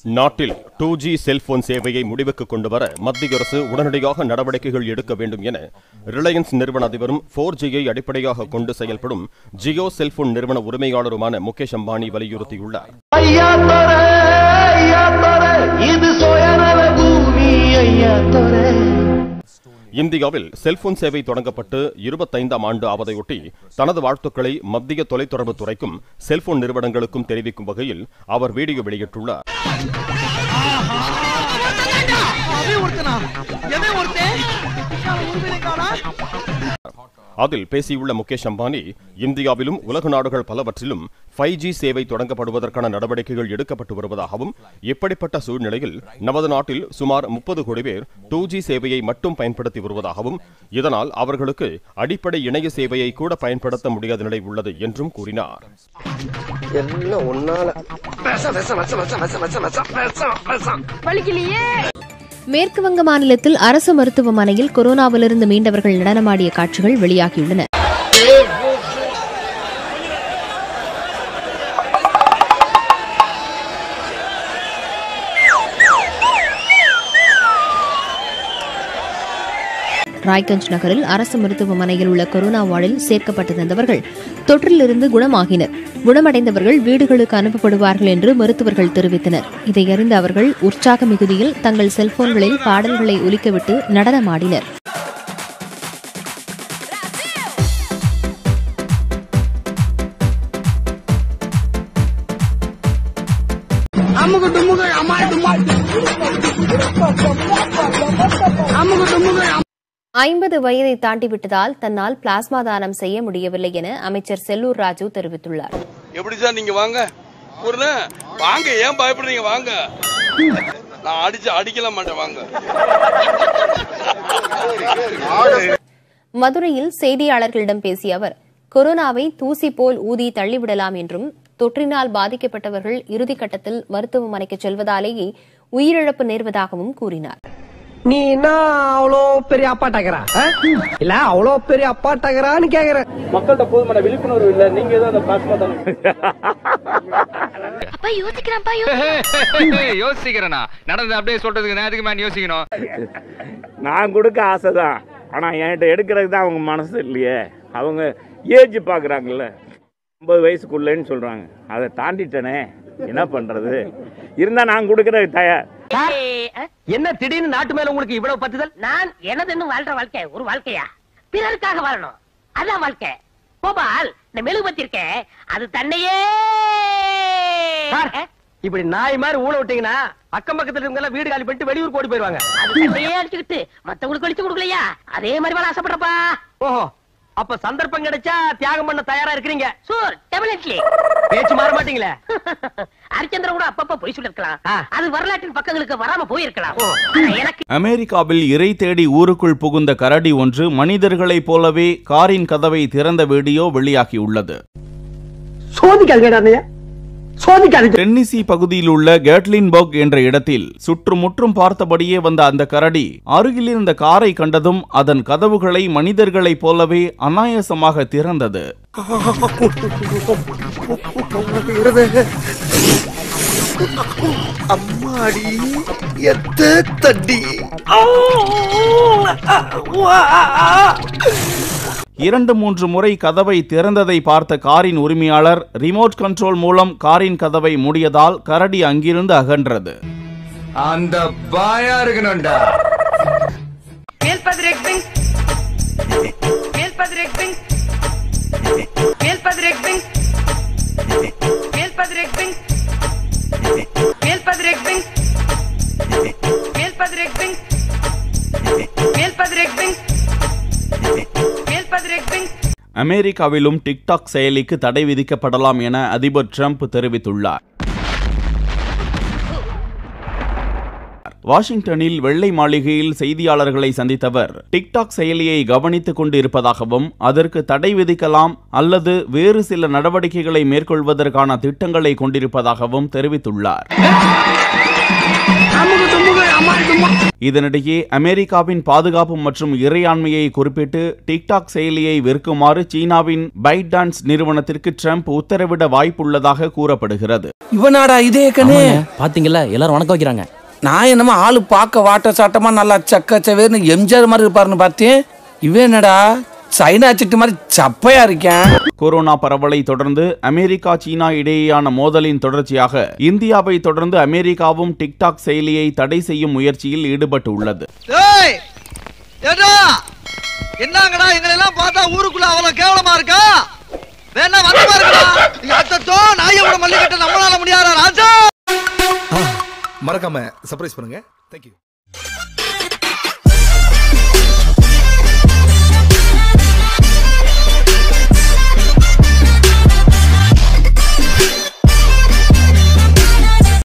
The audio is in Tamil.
நாட்டில் டூ ஜி செல்போன் சேவையை முடிவுக்கு கொண்டுவர மத்திய அரசு உடனடியாக நடவடிக்கைகள் எடுக்க வேண்டும் என ரிலையன்ஸ் நிறுவன அதிபரும் போர் ஜியை அடிப்படையாக கொண்டு செயல்படும் ஜியோ செல்போன் நிறுவன உரிமையாளருமான முகேஷ் அம்பானி வலியுறுத்தியுள்ளார் ஐயா தர ஐயா தர இது சுயநல பூமி ஐயா தர இந்தியாவில் செல்போன் சேவை தொடங்கப்பட்டு இருபத்தைந்தாம் ஆண்டு ஆவதையொட்டி தனது வாழ்த்துக்களை மத்திய தொலைத்தொடர்பு துறைக்கும் செல்போன் நிறுவனங்களுக்கும் தெரிவிக்கும் வகையில் அவர் வீடியோ வெளியிட்டுள்ளார் அதில் பேசியுள்ள முகேஷ் அம்பானி இந்தியாவிலும் உலக நாடுகள் பலவற்றிலும் ஃபைவ் ஜி சேவை தொடங்கப்படுவதற்கான நடவடிக்கைகள் எடுக்கப்பட்டு வருவதாகவும் இப்படிப்பட்ட சூழ்நிலையில் நமது நாட்டில் சுமார் முப்பது கோடி பேர் டூ ஜி சேவையை மட்டும் பயன்படுத்தி வருவதாகவும் இதனால் அவர்களுக்கு அடிப்படை இணைய சேவையை கூட பயன்படுத்த முடியாத நிலை உள்ளது என்றும் கூறினார் எல்லாம் ஒன்னால மேற்கு வங்க மாநிலத்தில் அரசு மருத்துவமனையில் கொரோனாவிலிருந்து மீண்டவர்கள் நடனமாடிய காட்சிகள் வெளியாகியுள்ளன ராய்கஞ்ச் நகரில் அரசு மருத்துவமனையில் உள்ள கொரோனா வார்டில் சேர்க்கப்பட்டிருந்தவர்கள் தொற்றிலிருந்து குணமாகினர் குணமடைந்தவர்கள் வீடுகளுக்கு அனுப்பப்படுவார்கள் என்று மருத்துவர்கள் தெரிவித்தனர் இதை அறிந்த அவர்கள் உற்சாக மிகுதியில் தங்கள் செல்போன்களில் பாடல்களை ஒலிக்கவிட்டு நடனமாடினர் அமுகு டுமுகு அம்மாள் டும்மாள் அமுகு டுமுகு ஐம்பது வயதை தாண்டிவிட்டதால் தன்னால் பிளாஸ்மா தானம் செய்ய முடியவில்லை என அமைச்சர் செல்லூர் ராஜு தெரிவித்துள்ளார் எப்படி சார் நீங்க வாங்க ஒரு வாங்க ஏன் பயப்படுறீங்க வாங்க நான் அடிச்சு அடிக்கல மாட்டேன் வாங்க மதுரையில் செய்தியாளர்களிடம் பேசிய அவர் கொரோனாவை தூசி போல் ஊதி தள்ளிவிடலாம் என்றும் தொற்றினால் பாதிக்கப்பட்டவர்கள் இறுதிக்கட்டத்தில் மருத்துவமனைக்கு செல்வதாலேயே உயிரிழப்பு நேர்வதாகவும் கூறினார் நீ என்ன அவ்வளோ பெரிய அப்பாட்டாக்கிறா இல்ல அவ்வளோ பெரிய அப்பாட்டாக்கிறான்னு கேக்குற மக்கள்கிட்ட போதுமான விழிப்புணர்வு இல்ல நீங்க ஏதோ அந்த பிளாஸ்மா தானே யோசிக்கிறேனா நடந்தது அப்படியே சொல்றதுக்கு நான் எதுக்கு மேன் யோசிக்கணும் நான் கொடுக்க ஆசைதான் ஆனா என்கிட்ட எடுக்கிறதுக்கு தான் அவங்க மனசு இல்லையே அவங்க ஏஜ் பாக்குறாங்கல்ல ஐம்பது வயசுக்குள்ளேன்னு சொல்றாங்க அதை தாண்டிட்டனே என்ன பண்றது இருந்தா நான் கொடுக்கறதுக்கு தயார் என்ன திடீர்னு நாட்டு மேல உங்களுக்கு இவ்வளவு பத்துதல் நான் எனதுன்னு வாழ்ற வாழ்க்கை ஒரு வாழ்க்கையா பிறருக்காக வாழணும் அதான் வாழ்க்கை கோபால் இந்த மெழுகுபத்தி இருக்கே அது தன்னையே சார், இப்படி நாய் மாதிரி ஊழ விட்டீங்கன்னா அக்கம் பக்கத்துல இருக்கவங்க எல்லாம் வீடு காலி பண்ணிட்டு வெளியூர் ஓடி போயிருவாங்க அது தன்னையே அடிச்சுக்கிட்டு மத்தவங்களுக்கு அடிச்சு கொடுக்கலையா அதே மாதிரி வாழ ஆசைப்படுறப்பா ஓஹோ அப்ப சந்தர்ப்பம் கிடைச்சா தியாகம் பண்ண தயாரா இருக்கிறீங்க சூர் டெபினெட்லி பேச்சு மாற மாட்டீங்களே ஹரிச்சந்திரன் கூட அப்பப்ப பொய் சொல்லிருக்கலாம் ஆ. அது வரலாற்றின் பக்கங்களுக்கு வராம போயிருக்கலாம் ஆனா எனக்கு அமெரிக்காவில் இறை தேடி ஊருக்குள் புகுந்த கரடி ஒன்று மனிதர்களைப் போலவே காரின் கதவை திறந்த வீடியோ வெளியாகியுள்ளது சோதிக்காதீங்க அண்ணையா சோதிக்காதீங்க டென்னிசி பகுதியில் உள்ள கேட்லின்பர்க் என்ற இடத்தில் சுற்றுமுற்றும் பார்த்தபடியே வந்த அந்த கரடி அருகில் இருந்த காரை கண்டதும் அதன் கதவுகளை மனிதர்களைப் போலவே அனாயாசமாக திறந்தது அம்மாடி எத்த தட்டி இரண்டு மூன்று முறை கதவை திறந்ததை பார்த்த காரின் உரிமையாளர் ரிமோட் கண்ட்ரோல் மூலம் காரின் கதவை மூடியதால் கரடி அங்கிருந்து அகன்றது அந்த பாயா இருக்கணும்டா அமெரிக்காவிலும் டிக்டாக் செயலிக்கு தடை விதிக்கப்படலாம் என அதிபர் ட்ரம்ப் தெரிவித்துள்ளார் வாஷிங்டனில் வெள்ளை மாளிகையில் செய்தியாளர்களை சந்தித்தவர் டிக்டாக் செயலியை கவனித்துக் கொண்டிருப்பதாகவும் அதற்கு தடை விதிக்கலாம் அல்லது வேறு சில நடவடிக்கைகளை மேற்கொள்வதற்கான திட்டங்களை கொண்டிருப்பதாகவும் தெரிவித்துள்ளார் அமுகு டுமுகு அம்மாள் டும்மா இதனிடையே அமெரிக்காவின் பாதுகாப்பு மற்றும் இறையாண்மையை குறிப்பிட்டு டிக்டாக் செயலியை விற்குமாறு சீனாவின் பைட் டான்ஸ் நிறுவனத்திற்கு ட்ரம்ப் உத்தரவிட வாய்ப்புள்ளதாக கூறப்படுகிறது இவனாடா இதே கண்ணே பாத்தீங்களா எல்லாரும் வணக்கம் வைக்கிறாங்க நான் என்னமோ ஆளு பார்க்க வாட்ட சாட்டமா நல்லா சக்க சவேர்னு எம்ஜிஆர் மாதிரி இருப்பாருன்னு பார்த்தேன் இவன் என்னடா சைனா சிட்டு மாதிரி சப்பையா இருக்கேன் கொரோனா பரவலை தொடர்ந்து அமெரிக்கா சீனா இடையேயான மோதலின் தொடர்ச்சியாக இந்தியாவை தொடர்ந்து அமெரிக்காவும் டிக்டாக் செயலியை தடை செய்யும் முயற்சியில் ஈடுபட்டு உள்ளது ஏய் ஏடா என்னங்கடா எங்களை எல்லாம் பார்த்தா ஊருக்குள்ள அவ்வளவு கேவலமா இருக்கா வேணா வந்து பாருங்கடா நீங்க அத்தத்தோ நாயோட மல்லிகட்ட நம்மளால முடியாதா ராஜா மறக்காம சர்ப்ரைஸ் பண்ணுங்க தேங்க்யூ